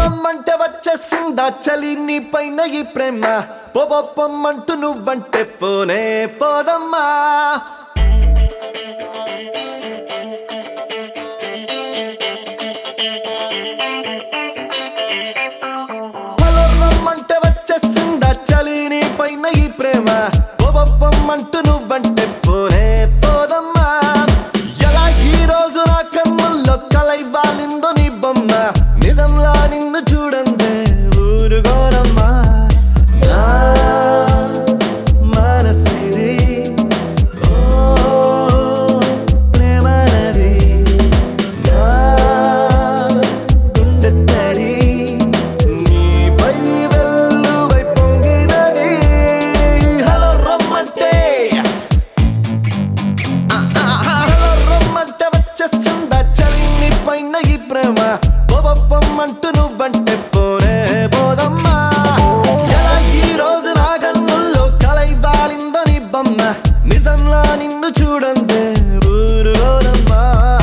రమ్మంటే వచ్చేసిందా చలి నీ పైన ఈ ప్రేమ పొప్పమ్మంటూ నువ్వంటే పోనే పోదమ్మా హలో రమ్మంటే వచ్చేసిందా చలి నీ పైన ఈ ప్రేమ పొప్పమ్మంటూ నువ్వంటే పోనే పోదమ్మా ఎలా ఈ రోజు నా కన్నుల్లో కలై వాలిందో నీ బొమ్మ నిజంలా నిన్ను చూడందే ఊరుగోరమ్మా నా మనసిది ఓ ప్రేమనది నా గుండె తడి నీపై వెల్లువై పొంగినది హలో రమ్మంటే హలో రమ్మంటే వచ్చేసిందా చలి నీ పైన ఈ ప్రేమ పొప్పమ్మంటూ నువ్వంటే పోనే పోదమ్మా ఎలా ఈ రోజు నా కన్నుల్లో కలై వాలిందో నీ బొమ్మ నిజంలా నిన్ను చూడందే ఊరుగోరమ్మా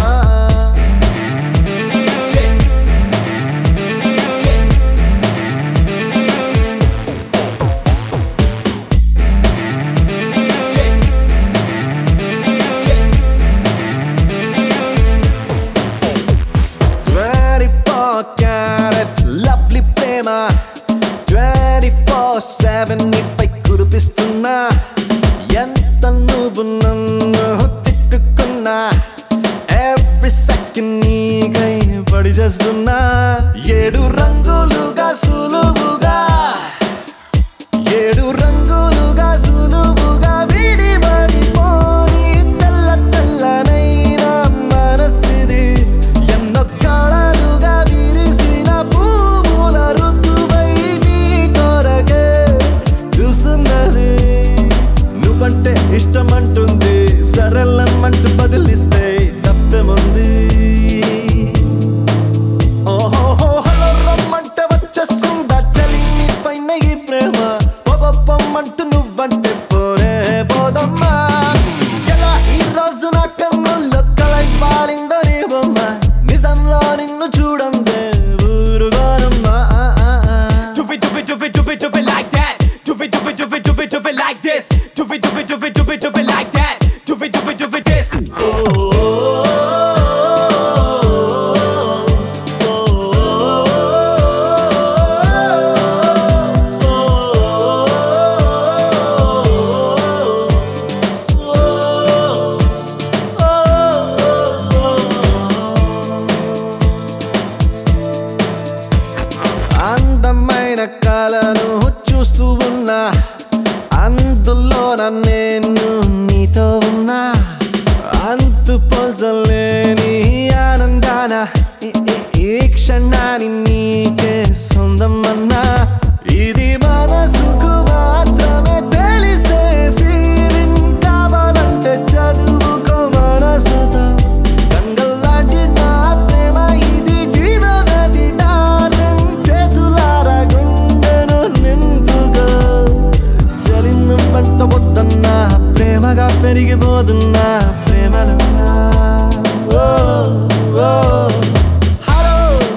Twenty-four carat lovely ప్రేమ ట్వంటీ ఫోర్ సెవెన్ నీపై కురిపిస్తున్నా ఎంత నువ్వు నన్ను తిట్టుకున్నా ఎవ్రీ సెకండ్ నీకై పడి చేస్తున్నా ఏడు రంగులుగా సులువుగా ఏడు రంగులుగా సులువుగా విడిపడిపోని తెల్ల తెల్లనైన మనసిది ఎన్నో కళలుగా విరిసిన పువ్వుల ఋతువై నీ కొరకే చూస్తున్నది నువ్వంటే ఇష్టమంటుంది సరళమ్మంటూ బదిలిస్తే తప్పేముంది ఓహో హలో రమ్మంటే వచ్చేస్తుందా చలి నీ పైన ఈ ప్రేమ పొప్పమ్మంటూ నువ్వంటే పోనే పోదమ్మా ఎలా ఈ రోజు నా కన్నుల్లో కలై పాలిందో నీ బొమ్మ నిజంలో నిన్ను చూడందే ఊరుగోరమ్మా Do it, do it, do it, do it, do it like that. Do it, do it, do it, do it, do it like this. Do it, do it, do it, do it, do it like that. Do it, do it, do it, this. అందమైన కళను చూస్తూ ఉన్నా అందులో నేను నీతో ఉన్నా అంతు పోల్చలేని ఆనందాన ఈ- ఈ- ఈ క్షణాన్ని నీకే సొందమన్నా ఇది మనసుకు మాత్రమే తెలిసే ఫీలింగ్ కావాలంటే చదువుకో మనసుతో గంగల్లాంటి నా ప్రేమ ఇది జీవనది డార్లింగ్ చేతులారా గుండెను నింపుకో చలిను పంట వద్దన్నా ప్రేమగా పెరిగిపోతున్నా ప్రేమలో ఓ ఓ హలో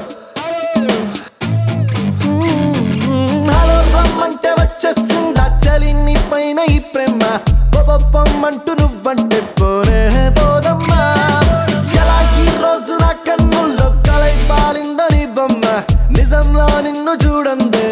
హలో రమ్మంటే వచ్చేసిందా చలి నీ పైన ఈ ప్రేమ పొప్పమ్మంటూ నువ్వంటే పోనే పోదమ్మా ఎలా ఈ రోజు నా కన్నుల్లో కలై పాలిందో నీ బొమ్మ నిజంలో నిన్ను చూడందే